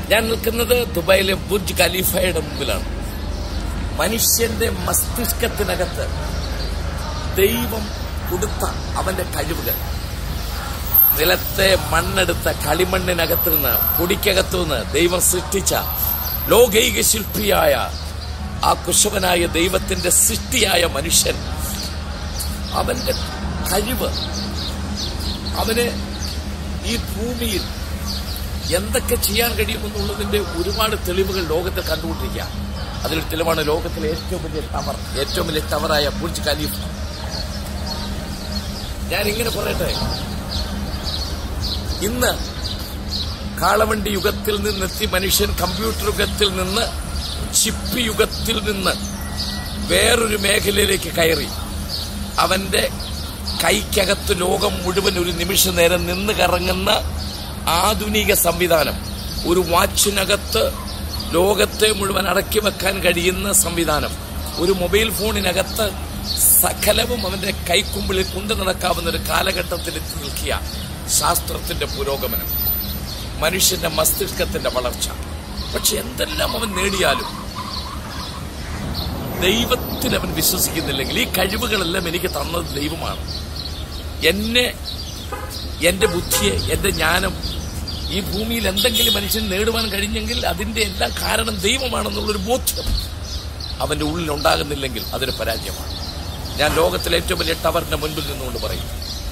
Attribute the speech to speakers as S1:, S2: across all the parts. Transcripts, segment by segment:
S1: ഞാൻ നിൽക്കുന്നത് ദുബായിലെ ബുർജ് ഖലീഫയുടെ മുമ്പിലാണ് മനുഷ്യന്റെ മസ്തിഷ്കത്തിനകത്ത് ദൈവം കൊടുത്ത അവന്റെ കഴിവുകൾ നിലത്തെ മണ്ണെടുത്ത കളിമണ്ണിനകത്ത് നിന്ന് പൊടിക്കകത്തു നിന്ന് ദൈവം സൃഷ്ടിച്ച ലോകൈക ശില്പിയായ ആ കുശവനായ ദൈവത്തിന്റെ സൃഷ്ടിയായ മനുഷ്യൻ അവന്റെ കഴിവ് അവന് ഈ ഭൂമിയിൽ എന്തൊക്കെ ചെയ്യാൻ കഴിയുമെന്നുള്ളതിന്റെ ഒരുപാട് തെളിവുകൾ ലോകത്തിൽ കണ്ടുകൊണ്ടിരിക്കുക അതിലൊരു തെളിവാണ് ലോകത്തിലെ ഏറ്റവും വലിയ ടവർ ഏറ്റവും വലിയ ടവറായ ബുർജ് ഖലീഫ ഞാൻ ഇങ്ങനെ പറയട്ടെ ഇന്ന് കാളവണ്ടി യുഗത്തിൽ നിന്നെത്തി മനുഷ്യൻ കമ്പ്യൂട്ടർ യുഗത്തിൽ നിന്ന് ചിപ്പ് യുഗത്തിൽ നിന്ന് വേറൊരു മേഖലയിലേക്ക് കയറി അവന്റെ കൈക്കകത്ത് ലോകം മുഴുവൻ ഒരു നിമിഷ നേരം നിന്ന് കറങ്ങുന്ന ആധുനിക സംവിധാനം ഒരു വാച്ചിനകത്ത് ലോകത്തെ മുഴുവൻ അടക്കി വെക്കാൻ കഴിയുന്ന സംവിധാനം ഒരു മൊബൈൽ ഫോണിനകത്ത് സകലവും അവന്റെ കൈക്കുമ്പിളിൽ കൊണ്ടു നടക്കാവുന്ന ഒരു കാലഘട്ടത്തിൽ എത്തി നിൽക്കുക ശാസ്ത്രത്തിന്റെ പുരോഗമനം മനുഷ്യന്റെ മസ്തിഷ്കത്തിന്റെ വളർച്ച പക്ഷെ എന്തെല്ലാം അവൻ നേടിയാലും ദൈവത്തിൽ അവൻ വിശ്വസിക്കുന്നില്ലെങ്കിൽ ഈ കഴിവുകളെല്ലാം എനിക്ക് തന്നത് ദൈവമാണ് എന്നെ എന്റെ ബുദ്ധിയെ എന്റെ ജ്ഞാനം ഈ ഭൂമിയിൽ എന്തെങ്കിലും മനുഷ്യൻ നേടുവാൻ കഴിഞ്ഞെങ്കിൽ അതിന്റെ എല്ലാം കാരണം ദൈവമാണെന്നുള്ളൊരു ബോധ്യം അവന്റെ ഉള്ളിൽ ഉണ്ടാകുന്നില്ലെങ്കിൽ അതൊരു പരാജയമാണ് ഞാൻ ലോകത്തിലെ ഏറ്റവും വലിയ ടവറിന്റെ മുൻപിൽ നിന്നുകൊണ്ട് പറയും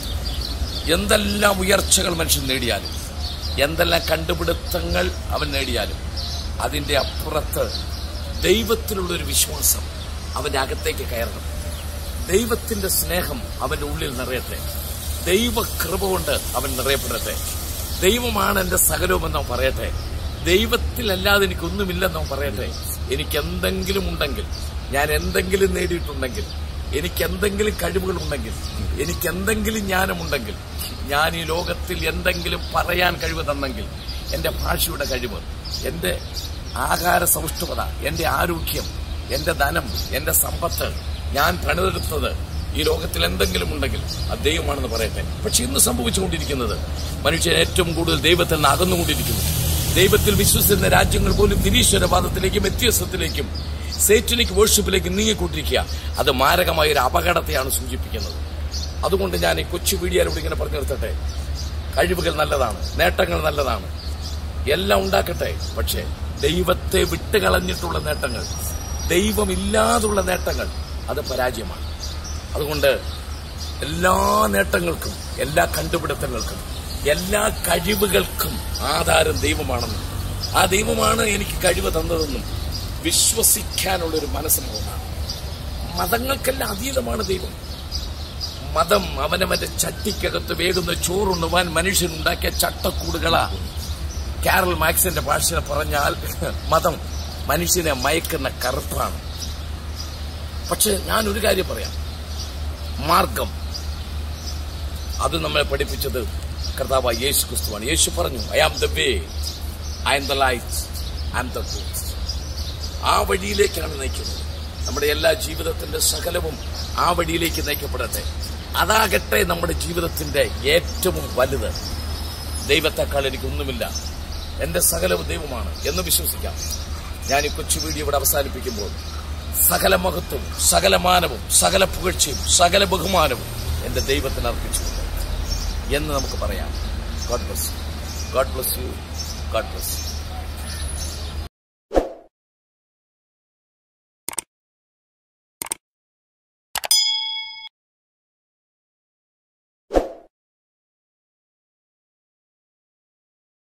S1: എന്തെല്ലാം ഉയർച്ചകൾ മനുഷ്യൻ നേടിയാലും എന്തെല്ലാം കണ്ടുപിടുത്തങ്ങൾ അവൻ നേടിയാലും അതിന്റെ അപ്പുറത്ത് ദൈവത്തിലുള്ള ഒരു വിശ്വാസം അവന്റെ അകത്തേക്ക് കയറണം ദൈവത്തിന്റെ സ്നേഹം അവന്റെ ഉള്ളിൽ നിറയട്ടെ ദൈവ കൃപ കൊണ്ട് അവൻ നിറയപ്പെടട്ടെ ദൈവമാണ് എന്റെ സകലവുമെന്ന് അവൻ പറയട്ടെ ദൈവത്തിലല്ലാതെ എനിക്കൊന്നുമില്ലെന്ന് അവൻ പറയട്ടെ എനിക്ക് എന്തെങ്കിലും ഉണ്ടെങ്കിൽ ഞാൻ എന്തെങ്കിലും നേടിയിട്ടുണ്ടെങ്കിൽ എനിക്ക് എന്തെങ്കിലും കഴിവുകളുണ്ടെങ്കിൽ എനിക്ക് എന്തെങ്കിലും ജ്ഞാനമുണ്ടെങ്കിൽ ഞാൻ ഈ ലോകത്തിൽ എന്തെങ്കിലും പറയാൻ കഴിവ് തന്നെങ്കിൽ എന്റെ ഭാഷയുടെ കഴിവ് എന്റെ ആഹാര സൗഷ്ഠവത എന്റെ ആരോഗ്യം എന്റെ ധനം എന്റെ സമ്പത്ത് ഞാൻ പണിതെടുത്തത് ഈ ലോകത്തിൽ എന്തെങ്കിലും ഉണ്ടെങ്കിൽ അത് ദൈവമാണെന്ന് പറയട്ടെ പക്ഷെ ഇന്ന് സംഭവിച്ചുകൊണ്ടിരിക്കുന്നത് മനുഷ്യൻ ഏറ്റവും കൂടുതൽ ദൈവത്തിൽ നിന്ന് അകന്നുകൊണ്ടിരിക്കുന്നു ദൈവത്തിൽ വിശ്വസിക്കുന്ന രാജ്യങ്ങൾ പോലും നിരീശ്വരവാദത്തിലേക്കും വ്യത്യസ്തത്തിലേക്കും സേറ്റനിക് വേർഷിപ്പിലേക്ക് നീങ്ങിക്കൊണ്ടിരിക്കുക അത് മാരകമായ ഒരു അപകടത്തെയാണ് സൂചിപ്പിക്കുന്നത് അതുകൊണ്ട് ഞാൻ ഈ കൊച്ചു വീഡിയോയിലൂടെ ഇങ്ങനെ പറഞ്ഞു നിർത്തട്ടെ കഴിവുകൾ നല്ലതാണ് നേട്ടങ്ങൾ നല്ലതാണ് എല്ലാം ഉണ്ടാക്കട്ടെ പക്ഷേ ദൈവത്തെ വിട്ടുകളഞ്ഞിട്ടുള്ള നേട്ടങ്ങൾ ദൈവമില്ലാതുള്ള നേട്ടങ്ങൾ അത് പരാജയമാണ് അതുകൊണ്ട് എല്ലാ നേട്ടങ്ങൾക്കും എല്ലാ കണ്ടുപിടുത്തങ്ങൾക്കും എല്ലാ കഴിവുകൾക്കും ആധാരം ദൈവമാണെന്നും ആ ദൈവമാണ് എനിക്ക് കഴിവ് തന്നതെന്നും വിശ്വസിക്കാനുള്ള ഒരു മനസ്സുണ്ടാണ് മതങ്ങൾക്കെല്ലാം അതീതമാണ് ദൈവം മതം അവനവന്റെ ചട്ടിക്കകത്ത് വേകുന്ന ചോറുണ്ണുവാൻ മനുഷ്യനുണ്ടാക്കിയ ചട്ടക്കൂടുകളാ കാരൽ മാക്സിന്റെ ഭാഷയിൽ പറഞ്ഞാൽ മതം മനുഷ്യനെ മയക്കുന്ന കറുപ്പാണ് പക്ഷെ ഞാൻ ഒരു കാര്യം പറയാം മാർഗം അത് നമ്മളെ പഠിപ്പിച്ചത് കർത്താവ് യേശു ക്രിസ്തുവാണ് യേശു പറഞ്ഞു I am the way I am the light I am the truth ആ വഴിയിലേക്കാണ് നയിക്കുന്നത് നമ്മുടെ എല്ലാ ജീവിതത്തിന്റെ സകലവും ആ വഴിയിലേക്ക് നയിക്കപ്പെടട്ടെ അതാകട്ടെ നമ്മുടെ ജീവിതത്തിന്റെ ഏറ്റവും വലുത് ദൈവത്തെക്കാൾ എനിക്കൊന്നുമില്ല എന്റെ സകലവും ദൈവമാണ് എന്ന് വിശ്വസിക്കാം ഞാൻ ഈ കൊച്ചു വീഡിയോ ഇവിടെ അവസാനിപ്പിക്കുമ്പോൾ സകല മഹത്വവും സകല മാനവും സകല പുകഴ്ചയും സകല ബഹുമാനവും എന്റെ ദൈവത്തിന് അർപ്പിച്ചുകൊണ്ട് എന്ന് നമുക്ക് പറയാം God bless God bless you God bless U